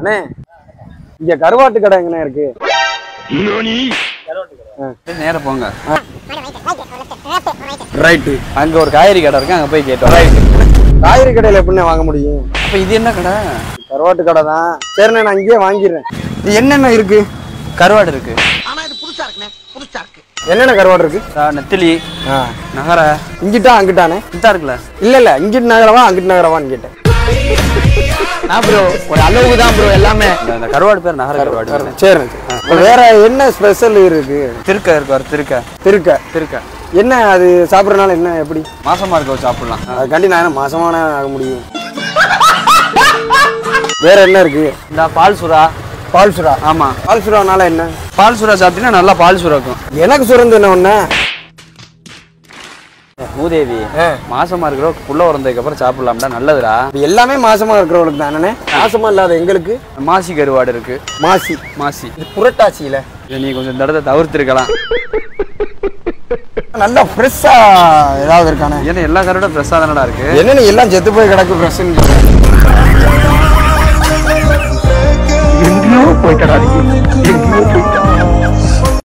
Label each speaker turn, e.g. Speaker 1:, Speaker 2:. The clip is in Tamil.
Speaker 1: அண்ணே இங்க கருவாட்டு கடை எங்கண்ணே இருக்கு
Speaker 2: நேரா போங்க
Speaker 1: ரைட்டு
Speaker 2: அங்க ஒரு காய்கறி கடை இருக்கு அங்க போய் கேட்டோம்
Speaker 1: காய்கறி கடையில எப்படிண்ணே வாங்க முடியும்
Speaker 2: அப்ப இது என்ன கடை
Speaker 1: கருவாட்டு கடை தான் சரிண்ணே நான் இங்கேயே வாங்கிடுறேன் இது என்னென்ன இருக்கு
Speaker 2: கருவாடு இருக்கு
Speaker 1: என்னென்ன கருவாடு இருக்கு
Speaker 2: ஆ, நெத்திலி
Speaker 1: ஆ
Speaker 2: நகர
Speaker 1: இங்கிட்டா அங்கிட்டானே
Speaker 2: இதா இருக்குல்ல
Speaker 1: இல்ல இல்ல இங்கிட்டு நகரவா அங்கிட்டு நகரவான்னு கேட்டேன்
Speaker 2: நான் ப்ரோ ஒரு அளவுக்கு தான் ப்ரோ எல்லாமே இந்த கருவாடு பேர் நகர கருவாடு
Speaker 1: சரி இப்ப வேற என்ன ஸ்பெஷல் இருக்கு
Speaker 2: திருக்க இருக்கு ஒரு திருக்க
Speaker 1: திருக்க
Speaker 2: திருக்க
Speaker 1: என்ன அது சாப்பிட்றதுனால என்ன எப்படி
Speaker 2: மாசமா இருக்க சாப்பிடலாம்
Speaker 1: அதுக்காண்டி நான் என்ன மாசமான ஆக முடியும் வேற என்ன இருக்கு
Speaker 2: இந்த பால் சுறா
Speaker 1: பால் சுறா
Speaker 2: ஆமா
Speaker 1: பால் சுறானால என்ன
Speaker 2: பால் சுறா சாப்பிட்டீங்கன்னா நல்லா பால் சுறா இருக்கும்
Speaker 1: எனக்கு சுரந்து என்ன ஒண்ணு
Speaker 2: மூதேவி மாசமா இருக்கிற புள்ள உறந்ததுக்கு அப்புறம் சாப்பிடலாம்டா நல்லதுடா
Speaker 1: இப்ப எல்லாமே மாசமா இருக்கிறவங்களுக்கு தானே மாசமா இல்லாத எங்களுக்கு
Speaker 2: மாசி கருவாடு இருக்கு
Speaker 1: மாசி
Speaker 2: மாசி
Speaker 1: இது புரட்டாசியில
Speaker 2: இதை நீ கொஞ்சம் இந்த இடத்த தவிர்த்திருக்கலாம்
Speaker 1: நல்லா ஃப்ரெஷ்ஷா ஏதாவது இருக்கானே
Speaker 2: ஏன்னா எல்லா கருவாடும் ஃப்ரெஷ்ஷாக தானடா இருக்கு
Speaker 1: என்னன்னு எல்லாம் செத்து போய் கிடக்கு ஃப்ரெஷ்ஷுன்னு எங்கேயோ போயிட்டடா நீ. எங்கேயோ